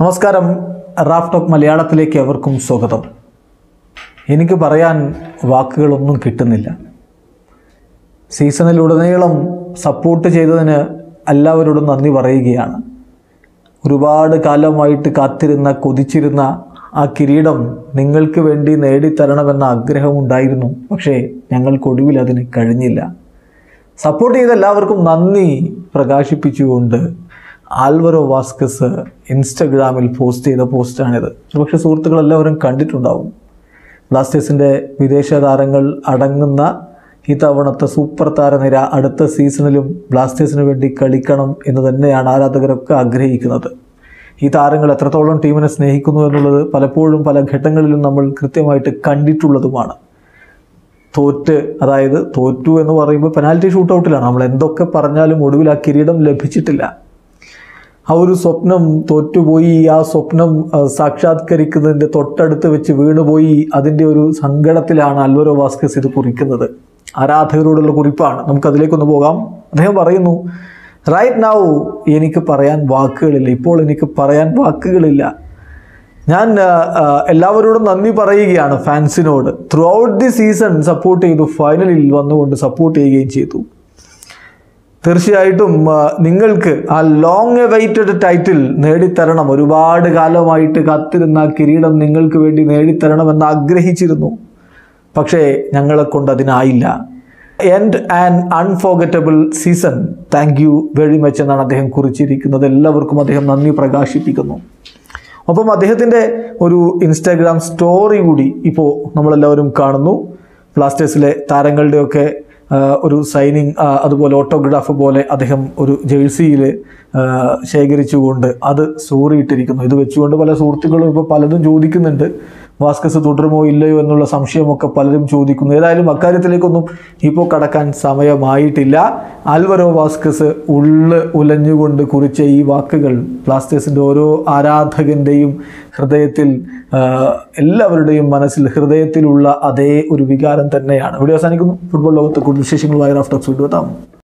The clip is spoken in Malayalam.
നമസ്കാരം റാഫ് ടോക്ക് മലയാളത്തിലേക്ക് അവർക്കും സ്വാഗതം എനിക്ക് പറയാൻ വാക്കുകളൊന്നും കിട്ടുന്നില്ല സീസണിലുടനീളം സപ്പോർട്ട് ചെയ്തതിന് എല്ലാവരോടും നന്ദി പറയുകയാണ് ഒരുപാട് കാലമായിട്ട് കാത്തിരുന്ന കൊതിച്ചിരുന്ന ആ കിരീടം നിങ്ങൾക്ക് വേണ്ടി നേടിത്തരണമെന്ന ആഗ്രഹമുണ്ടായിരുന്നു പക്ഷേ ഞങ്ങൾക്കൊടുവിൽ അതിന് കഴിഞ്ഞില്ല സപ്പോർട്ട് ചെയ്ത എല്ലാവർക്കും നന്ദി പ്രകാശിപ്പിച്ചുകൊണ്ട് ആൽവറോ വാസ്കസ് ഇൻസ്റ്റഗ്രാമിൽ പോസ്റ്റ് ചെയ്ത പോസ്റ്റാണിത് പക്ഷേ സുഹൃത്തുക്കൾ എല്ലാവരും കണ്ടിട്ടുണ്ടാവും ബ്ലാസ്റ്റേഴ്സിൻ്റെ വിദേശ താരങ്ങൾ അടങ്ങുന്ന ഈ തവണത്തെ സൂപ്പർ താരനിര അടുത്ത സീസണിലും ബ്ലാസ്റ്റേഴ്സിന് വേണ്ടി കളിക്കണം എന്ന് തന്നെയാണ് ആരാധകരൊക്കെ ആഗ്രഹിക്കുന്നത് ഈ താരങ്ങൾ എത്രത്തോളം ടീമിനെ സ്നേഹിക്കുന്നു എന്നുള്ളത് പലപ്പോഴും പല ഘട്ടങ്ങളിലും നമ്മൾ കൃത്യമായിട്ട് കണ്ടിട്ടുള്ളതുമാണ് തോറ്റ് അതായത് തോറ്റു എന്ന് പറയുമ്പോൾ പെനാൽറ്റി ഷൂട്ടൗട്ടിലാണ് നമ്മൾ എന്തൊക്കെ പറഞ്ഞാലും ഒടുവിൽ ആ കിരീടം ലഭിച്ചിട്ടില്ല ആ ഒരു സ്വപ്നം തോറ്റുപോയി ആ സ്വപ്നം ആ, സാക്ഷാത്കരിക്കുന്നതിൻ്റെ തൊട്ടടുത്ത് വെച്ച് വീണുപോയി അതിൻ്റെ ഒരു സങ്കടത്തിലാണ് അൽവരോ വാസ്കസ് ഇത് കുറിക്കുന്നത് ആരാധകരോടുള്ള കുറിപ്പാണ് നമുക്കതിലേക്കൊന്ന് പോകാം അദ്ദേഹം പറയുന്നു റൈറ്റ് നൗ എനിക്ക് പറയാൻ വാക്കുകളില്ല ഇപ്പോൾ എനിക്ക് പറയാൻ വാക്കുകളില്ല ഞാൻ ആ, ആ, എല്ലാവരോടും നന്ദി പറയുകയാണ് ഫാൻസിനോട് throughout the season support ചെയ്തു ഫൈനലിൽ വന്നുകൊണ്ട് സപ്പോർട്ട് ചെയ്യുകയും ചെയ്തു തീർച്ചയായിട്ടും ആ, നിങ്ങൾക്ക് ആ ലോങ് വെയിറ്റഡ് ടൈറ്റിൽ നേടിത്തരണം ഒരുപാട് കാലമായിട്ട് കാത്തിരുന്ന ആ കിരീടം നിങ്ങൾക്ക് വേണ്ടി നേടിത്തരണമെന്ന് ആഗ്രഹിച്ചിരുന്നു പക്ഷേ ഞങ്ങളെ കൊണ്ട് അതിനായില്ല end and unforgettable season thank you very much എന്നാണ് അദ്ദേഹം കുറിച്ചിരിക്കുന്നത് എല്ലാവർക്കും അദ്ദേഹം നന്ദി പ്രകാശിപ്പിക്കുന്നു ഒപ്പം അദ്ദേഹത്തിൻ്റെ ഒരു ഇൻസ്റ്റാഗ്രാം സ്റ്റോറി കൂടി ഇപ്പോൾ നമ്മളെല്ലാവരും കാണുന്നു ബ്ലാസ്റ്റേഴ്സിലെ താരങ്ങളുടെയൊക്കെ ആ, ഒരു സൈനിങ് ആ, അതുപോലെ ഓട്ടോഗ്രാഫ് പോലെ അദ്ദേഹം ഒരു ജേഴ്സിയിൽ ശേഖരിച്ചുകൊണ്ട് അത് സ്റ്റോറി ഇട്ടിരിക്കുന്നു ഇത് വെച്ചുകൊണ്ട് പല സുഹൃത്തുക്കളും ഇപ്പോൾ പലതും ചോദിക്കുന്നുണ്ട് വാസ്കസ് തുടരുമോ ഇല്ലയോ എന്നുള്ള സംശയമൊക്കെ പലരും ചോദിക്കുന്നു ഏതായാലും അക്കാര്യത്തിലേക്കൊന്നും ഇപ്പോൾ കടക്കാൻ സമയമായിട്ടില്ല ആൽവരോ വാസ്കസ് ഉള്ള് ഉലഞ്ഞുകൊണ്ട് കുറിച്ച ഈ വാക്കുകൾ ബ്ലാസ്റ്റേഴ്സിൻ്റെ ഓരോ ആരാധകൻ്റെയും ഹൃദയത്തിൽ ആ, എല്ലാവരുടെയും മനസ്സിൽ ഹൃദയത്തിലുള്ള അതേ ഒരു വികാരം തന്നെയാണ് ഇവിടെ അവസാനിക്കുന്നു ഫുട്ബോൾ ലോകത്ത് കൂടുതൽ വിശേഷങ്ങളുമായി റാഫ്റ്റോക്സ് വീണ്ടും എത്താം